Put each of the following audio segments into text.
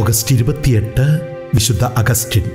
August ഇരുപത്തിയെട്ട് വിശുദ്ധ Augustine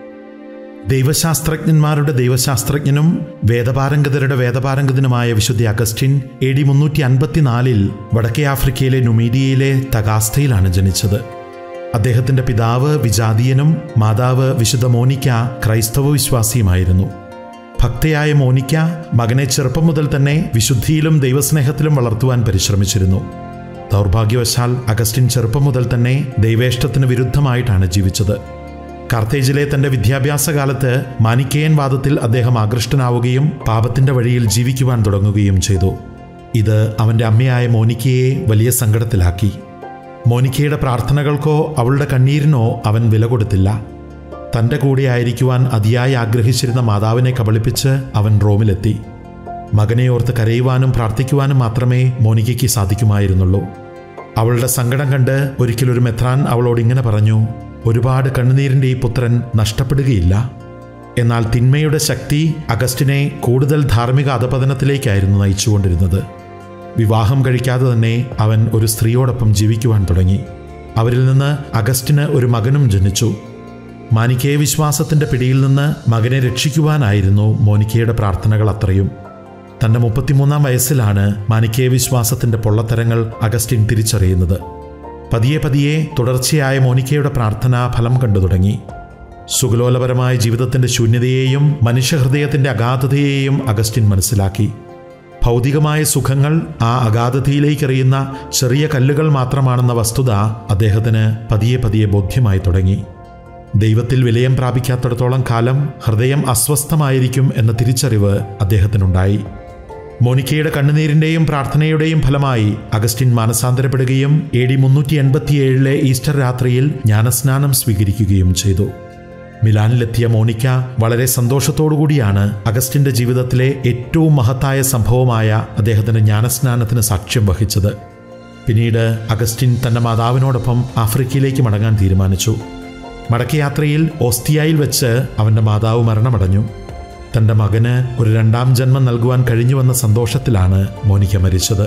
ദൈവശാസ്ത്രജ്ഞന്മാരുടെ ദൈവശാസ്ത്രജ്ഞനും വേദപാരംഗതരുടെ വേദപാരംഗതനുമായ വിശുദ്ധ അഗസ്റ്റിൻ എ ഡി മുന്നൂറ്റി അൻപത്തിനാലിൽ വടക്കേ ആഫ്രിക്കയിലെ നുമീഡിയയിലെ തഗാസ്തയിലാണ് ജനിച്ചത് അദ്ദേഹത്തിന്റെ പിതാവ് വിജാതീയനും മാതാവ് വിശുദ്ധ മോനിക്ക ക്രൈസ്തവ വിശ്വാസിയുമായിരുന്നു ഭക്തയായ മോനിക്ക മകനെ ചെറുപ്പം മുതൽ തന്നെ വിശുദ്ധിയിലും ദൈവസ്നേഹത്തിലും വളർത്തുവാൻ പരിശ്രമിച്ചിരുന്നു ദൗർഭാഗ്യവശാൽ അഗസ്റ്റിൻ ചെറുപ്പം മുതൽ തന്നെ ദൈവേഷ്ടത്തിന് വിരുദ്ധമായിട്ടാണ് ജീവിച്ചത് കാർത്തേജിലെ തന്റെ വിദ്യാഭ്യാസ കാലത്ത് മാനിക്കേയൻ വാദത്തിൽ അദ്ദേഹം ആകൃഷ്ടനാവുകയും പാപത്തിന്റെ വഴിയിൽ ജീവിക്കുവാൻ തുടങ്ങുകയും ചെയ്തു ഇത് അവന്റെ അമ്മയായ മോനിക്കയെ വലിയ സങ്കടത്തിലാക്കി മോനിക്കയുടെ പ്രാർത്ഥനകൾക്കോ അവളുടെ കണ്ണീരിനോ അവൻ വില കൊടുത്തില്ല തന്റെ കൂടെ ആയിരിക്കുവാൻ അതിയായി ആഗ്രഹിച്ചിരുന്ന മാതാവിനെ കബളിപ്പിച്ച് അവൻ റോമിലെത്തി മകനെ ഓർത്ത് കരയുവാനും പ്രാർത്ഥിക്കുവാനും മാത്രമേ മോനിക്കയ്ക്ക് സാധിക്കുമായിരുന്നുള്ളൂ അവളുടെ സങ്കടം കണ്ട് ഒരിക്കലൊരു മെത്രാൻ അവളോട് ഇങ്ങനെ പറഞ്ഞു ഒരുപാട് കണ്ണുനീരിൻ്റെ ഈ പുത്രൻ നഷ്ടപ്പെടുകയില്ല എന്നാൽ തിന്മയുടെ ശക്തി അഗസ്റ്റിനെ കൂടുതൽ ധാർമ്മിക അധപതനത്തിലേക്കായിരുന്നു നയിച്ചുകൊണ്ടിരുന്നത് വിവാഹം കഴിക്കാതെ തന്നെ അവൻ ഒരു സ്ത്രീയോടൊപ്പം ജീവിക്കുവാൻ തുടങ്ങി അവരിൽ നിന്ന് അഗസ്റ്റിന് ഒരു മകനും ജനിച്ചു മാനിക്കയെ വിശ്വാസത്തിന്റെ പിടിയിൽ നിന്ന് മകനെ രക്ഷിക്കുവാനായിരുന്നു മോനിക്കയുടെ പ്രാർത്ഥനകൾ അത്രയും തന്റെ മുപ്പത്തിമൂന്നാം വയസ്സിലാണ് മാനിക്കയെ വിശ്വാസത്തിന്റെ പൊള്ളത്തരങ്ങൾ അഗസ്റ്റിൻ തിരിച്ചറിയുന്നത് പതിയെ പതിയെ തുടർച്ചയായ മോനിക്കയുടെ പ്രാർത്ഥന ഫലം കണ്ടു തുടങ്ങി സുഖലോലപരമായ ജീവിതത്തിന്റെ ശൂന്യതയെയും മനുഷ്യഹൃദയത്തിന്റെ അഗാധതയെയും അഗസ്റ്റിൻ മനസ്സിലാക്കി ഭൗതികമായ സുഖങ്ങൾ ആ അഗാധതയിലേക്കെറിയുന്ന ചെറിയ കല്ലുകൾ മാത്രമാണെന്ന വസ്തുത അദ്ദേഹത്തിന് പതിയെ പതിയെ ബോധ്യമായി തുടങ്ങി ദൈവത്തിൽ വിലയം പ്രാപിക്കാത്തിടത്തോളം കാലം ഹൃദയം അസ്വസ്ഥമായിരിക്കും എന്ന തിരിച്ചറിവ് അദ്ദേഹത്തിനുണ്ടായി മോനിക്കയുടെ കണ്ണുനീരിന്റെയും പ്രാർത്ഥനയുടെയും ഫലമായി അഗസ്റ്റിൻ മാനസാന്തരപ്പെടുകയും എ ഡി മുന്നൂറ്റി എൺപത്തിയേഴിലെ ഈസ്റ്റർ രാത്രിയിൽ ജ്ഞാനസ്നാനം സ്വീകരിക്കുകയും ചെയ്തു മിലാനിലെത്തിയ മോണിക്ക വളരെ സന്തോഷത്തോടുകൂടിയാണ് അഗസ്റ്റിന്റെ ജീവിതത്തിലെ ഏറ്റവും മഹത്തായ സംഭവമായ അദ്ദേഹത്തിന്റെ ജ്ഞാനസ്നാനത്തിന് സാക്ഷ്യം വഹിച്ചത് പിന്നീട് അഗസ്റ്റിൻ തന്റെ മാതാവിനോടൊപ്പം ആഫ്രിക്കയിലേക്ക് മടങ്ങാൻ തീരുമാനിച്ചു മടക്കയാത്രയിൽ ഓസ്തിയായിൽ വെച്ച് അവന്റെ മാതാവ് മരണമടഞ്ഞു തന്റെ മകന് ഒരു രണ്ടാം ജന്മം നൽകുവാൻ കഴിഞ്ഞുവെന്ന സന്തോഷത്തിലാണ് മോനിക്ക മരിച്ചത്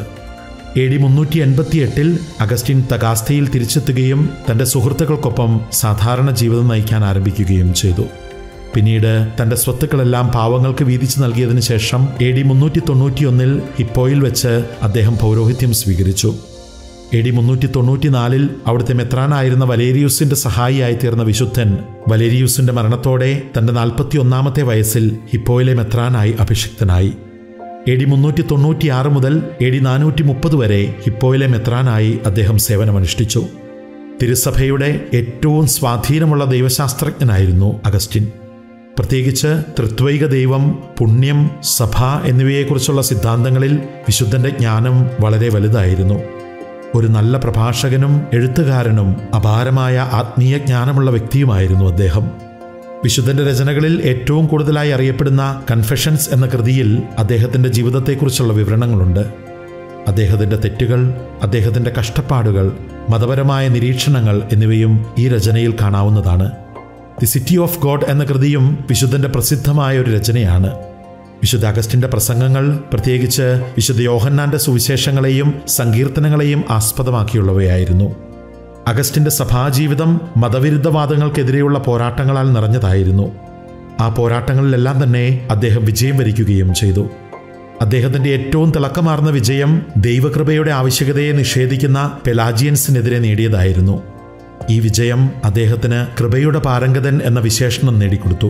എ ഡി മുന്നൂറ്റി എൺപത്തി എട്ടിൽ അഗസ്റ്റിൻ തഗാസ്തയിൽ തിരിച്ചെത്തുകയും തന്റെ സുഹൃത്തുക്കൾക്കൊപ്പം സാധാരണ ജീവിതം നയിക്കാൻ ആരംഭിക്കുകയും ചെയ്തു പിന്നീട് തന്റെ സ്വത്തുക്കളെല്ലാം പാവങ്ങൾക്ക് വീതിച്ചു നൽകിയതിനു ശേഷം എ ഡി മുന്നൂറ്റി തൊണ്ണൂറ്റിയൊന്നിൽ ഹിപ്പോയിൽ വെച്ച് അദ്ദേഹം പൗരോഹിത്യം സ്വീകരിച്ചു എ ഡി മുന്നൂറ്റി തൊണ്ണൂറ്റിനാലിൽ അവിടുത്തെ മെത്രാനായിരുന്ന വലേരിയൂസിന്റെ സഹായിയായി തീർന്ന വിശുദ്ധൻ വലേരിയൂസിന്റെ മരണത്തോടെ തന്റെ നാൽപ്പത്തി ഒന്നാമത്തെ വയസ്സിൽ ഹിപ്പോയിലെ മെത്രാനായി അഭിഷിക്തനായി എ ഡി മുന്നൂറ്റി തൊണ്ണൂറ്റിയാറ് മുതൽ എ ഡി നാനൂറ്റി മുപ്പത് വരെ ഹിപ്പോയിലെ മെത്രാനായി അദ്ദേഹം സേവനമനുഷ്ഠിച്ചു തിരുസഭയുടെ ഏറ്റവും സ്വാധീനമുള്ള ദൈവശാസ്ത്രജ്ഞനായിരുന്നു അഗസ്റ്റിൻ പ്രത്യേകിച്ച് തൃത്വൈക ദൈവം പുണ്യം സഭ എന്നിവയെക്കുറിച്ചുള്ള സിദ്ധാന്തങ്ങളിൽ വിശുദ്ധന്റെ ജ്ഞാനം വളരെ വലുതായിരുന്നു ഒരു നല്ല പ്രഭാഷകനും എഴുത്തുകാരനും അപാരമായ ആത്മീയ ജ്ഞാനമുള്ള വ്യക്തിയുമായിരുന്നു അദ്ദേഹം വിശുദ്ധന്റെ രചനകളിൽ ഏറ്റവും കൂടുതലായി അറിയപ്പെടുന്ന കൺഫെഷൻസ് എന്ന കൃതിയിൽ അദ്ദേഹത്തിന്റെ ജീവിതത്തെക്കുറിച്ചുള്ള വിവരണങ്ങളുണ്ട് അദ്ദേഹത്തിന്റെ തെറ്റുകൾ അദ്ദേഹത്തിന്റെ കഷ്ടപ്പാടുകൾ മതപരമായ നിരീക്ഷണങ്ങൾ എന്നിവയും ഈ രചനയിൽ കാണാവുന്നതാണ് ദി സിറ്റി ഓഫ് ഗോഡ് എന്ന കൃതിയും വിശുദ്ധന്റെ പ്രസിദ്ധമായ ഒരു രചനയാണ് വിശുദ്ധ അഗസ്റ്റിന്റെ പ്രസംഗങ്ങൾ പ്രത്യേകിച്ച് വിശുദ്ധ യോഹന്നാന്റെ സുവിശേഷങ്ങളെയും സങ്കീർത്തനങ്ങളെയും ആസ്പദമാക്കിയുള്ളവയായിരുന്നു അഗസ്റ്റിന്റെ സഭാജീവിതം മതവിരുദ്ധവാദങ്ങൾക്കെതിരെയുള്ള പോരാട്ടങ്ങളാൽ നിറഞ്ഞതായിരുന്നു ആ പോരാട്ടങ്ങളിലെല്ലാം തന്നെ അദ്ദേഹം വിജയം വരിക്കുകയും ചെയ്തു അദ്ദേഹത്തിന്റെ ഏറ്റവും തിളക്കമാർന്ന വിജയം ദൈവകൃപയുടെ ആവശ്യകതയെ നിഷേധിക്കുന്ന പെലാജിയൻസിനെതിരെ നേടിയതായിരുന്നു ഈ വിജയം അദ്ദേഹത്തിന് കൃപയുടെ പാരംഗതൻ എന്ന വിശേഷണം നേടിക്കൊടുത്തു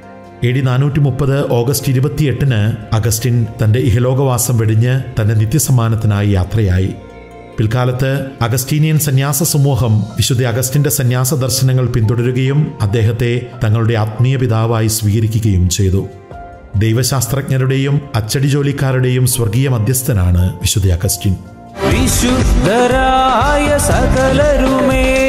എ ഡി നാനൂറ്റി മുപ്പത് ഓഗസ്റ്റ് ഇരുപത്തിയെട്ടിന് അഗസ്റ്റിൻ തന്റെ ഇഹലോകവാസം വെടിഞ്ഞ് തന്റെ നിത്യസമ്മാനത്തിനായി യാത്രയായി പിൽക്കാലത്ത് അഗസ്റ്റീനിയൻ സന്യാസ സമൂഹം വിശുദ്ധ അഗസ്റ്റിന്റെ സന്യാസ ദർശനങ്ങൾ പിന്തുടരുകയും അദ്ദേഹത്തെ തങ്ങളുടെ ആത്മീയ പിതാവായി സ്വീകരിക്കുകയും ചെയ്തു ദൈവശാസ്ത്രജ്ഞരുടെയും അച്ചടി ജോലിക്കാരുടെയും സ്വർഗീയ മധ്യസ്ഥനാണ് വിശുദ്ധ അഗസ്റ്റിൻ വിശുദ്ധരായ സകലരുമേ